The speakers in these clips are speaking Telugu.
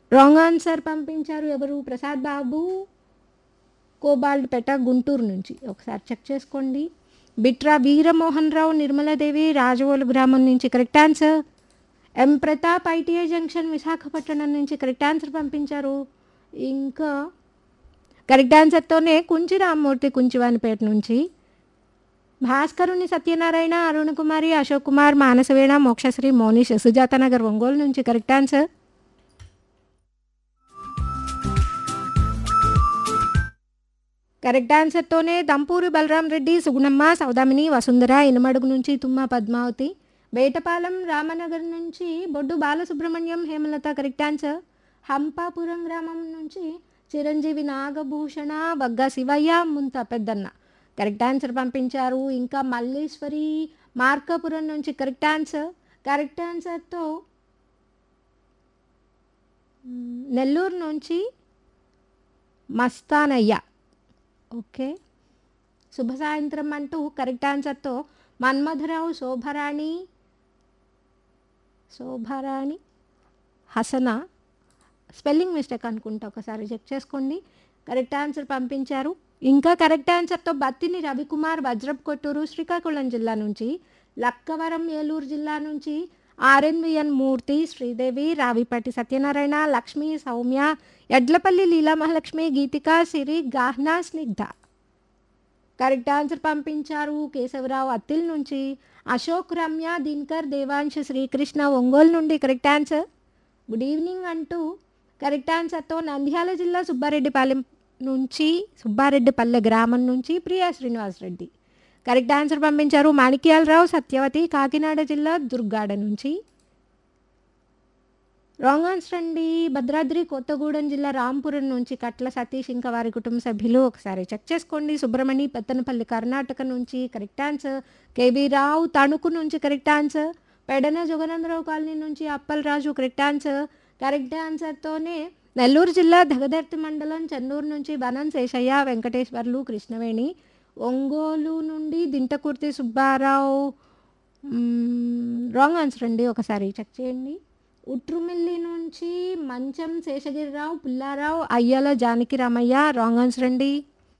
రాంగ్ ఆన్సర్ పంపించారు ఎవరు ప్రసాద్ బాబు కోబాల్డ్ పేట గుంటూరు నుంచి ఒకసారి చెక్ చేసుకోండి బిట్రా వీరమోహన్ రావు నిర్మలాదేవి రాజవోలు గ్రామం నుంచి correct answer M Pratap ITI junction Visakhapatnam నుంచి కరెక్ట్ ఆన్సర్ పంపించారు ఇంకా కరెక్ట్ ఆన్సర్తోనే కుంచి రామ్మూర్తి కుంచివానిపేట నుంచి భాస్కరుని సత్యనారాయణ అరుణ్ కుమారి అశోక్ కుమార్ మానసవేణ మోక్షశ్రీ మోనిష్ సుజాత నగర్ ఒంగోలు నుంచి కరెక్ట్ ఆన్సర్ కరెక్ట్ ఆన్సర్తోనే దంపూరి బలరాం రెడ్డి సుగుణమ్మ సౌదామిని వసుంధర ఇనమడుగు నుంచి తుమ్మ పద్మావతి బేటపాలెం రామనగర్ నుంచి బొడ్డు బాలసుబ్రహ్మణ్యం హేమలత కరెక్ట్ ఆన్సర్ హంపాపురం గ్రామం నుంచి చిరంజీవి నాగభూషణ వగ్గ శివయ్య ముంత పెద్దన్న కరెక్ట్ ఆన్సర్ పంపించారు ఇంకా మల్లేశ్వరి మార్కాపురం నుంచి కరెక్ట్ ఆన్సర్ కరెక్ట్ ఆన్సర్తో మ్, నెల్లూరు నుంచి మస్తానయ్య ఓకే శుభ సాయంత్రం అంటూ కరెక్ట్ ఆన్సర్తో మన్మధరావు శోభరాణి శోభరాణి హసన స్పెల్లింగ్ మిస్టేక్ అనుకుంటా ఒకసారి చెక్ చేసుకోండి కరెక్ట్ ఆన్సర్ పంపించారు ఇంకా కరెక్ట్ ఆన్సర్తో బత్తిని రవికుమార్ వజ్రప్ కొట్టూరు శ్రీకాకుళం జిల్లా నుంచి లక్కవరం ఏలూరు జిల్లా నుంచి RNVN Murthy Sridevi Ravipati Satyanarayana Lakshmi Sowmya Edlapalli Leela Mahalakshmi Geethika Siri Gahna Snigdha correct answer పంపించారు కేశవరావు అత్తిల్ నుంచి అశోక్ రమ్య దినకర్ దేవాంశ్ శ్రీకృష్ణ ఒంగోలు నుండి కరెక్ట్ ఆన్సర్ గుడ్ ఈవినింగ్ అంటూ కరెక్ట్ ఆన్సర్తో నంద్యాల జిల్లా సుబ్బారెడ్డిపాలెం నుంచి సుబ్బారెడ్డిపల్లె గ్రామం నుంచి ప్రియా శ్రీనివాస్ రెడ్డి కరెక్ట్ ఆన్సర్ పంపించారు మాణిక్యాలరావు సత్యవతి కాకినాడ జిల్లా దుర్గాడ నుంచి రాంగ్ ఆన్సర్ అండి భద్రాద్రి కొత్తగూడెం జిల్లా రాంపురం నుంచి కట్ల సతీష్ ఇంకా వారి కుటుంబ సభ్యులు ఒకసారి చెక్ చేసుకోండి సుబ్రమణి పెత్తనపల్లి కర్ణాటక నుంచి correct answer KB Rao Tanuku నుంచి correct answer Pedana Jaganandarao colony నుంచి అప్పలరాజు కరెక్ట్ ఆన్సర్ కరెక్ట్ ఆన్సర్తోనే నెల్లూరు జిల్లా దగదర్తి మండలం చెన్నూరు నుంచి వనం శేషయ్య వెంకటేశ్వర్లు కృష్ణవేణి ఒంగోలు నుండి దింటకుర్తి సుబ్బారావు మ్మ్, రాంగ్ ఆన్సర్ అండి ఒకసారి చెక్ చేయండి ఉట్రుమిల్లి నుంచి మంచం శేషగిరిరావు పుల్లారావు అయ్యల జానకి రామయ్య రాంగ్ ఆన్సర్ అండి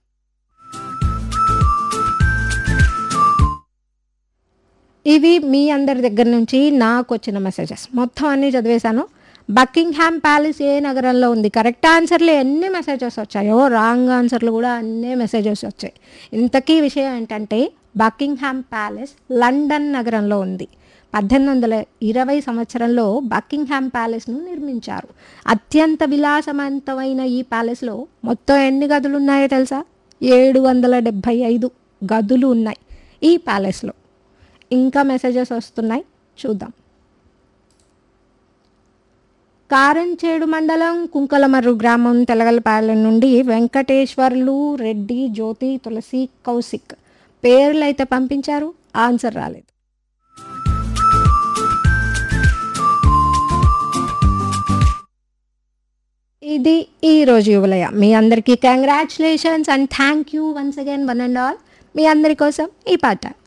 ఇవి మీ అందరి దగ్గర నుంచి నాకు వచ్చిన మెసేజెస్ మొత్తం అన్నీ చదివేశాను బకింగ్హామ్ ప్యాలెస్ ఏ నగరంలో ఉంది కరెక్ట్ ఆన్సర్లు ఎన్ని మెసేజెస్ వచ్చాయో రాంగ్ ఆన్సర్లు కూడా అన్నీ మెసేజెస్ వచ్చాయి ఇంతకీ విషయం ఏంటంటే బకింగ్హామ్ ప్యాలెస్ లండన్ నగరంలో ఉంది పద్దెనిమిది వందల ఇరవై సంవత్సరంలో బకింగ్హామ్ ప్యాలెస్ను నిర్మించారు అత్యంత విలాసవంతమైన ఈ ప్యాలెస్లో మొత్తం ఎన్ని గదులు ఉన్నాయో తెలుసా ఏడు వందల డెబ్భై ఐదు గదులు ఉన్నాయి ఈ ప్యాలెస్లో ఇంకా మెసేజెస్ వస్తున్నాయి చూద్దాం కారంచేడు మండలం కుంకలమర్రు గ్రామం తెలగలపాలెం నుండి వెంకటేశ్వర్లు రెడ్డి జ్యోతి తులసి కౌశిక్ పేర్లు అయితే పంపించారు ఆన్సర్ రాలేదు ఇది ఈ రోజు యువలయ మీ అందరికీ congratulations and thank you once again one and all మీ అందరి కోసం ఈ పాట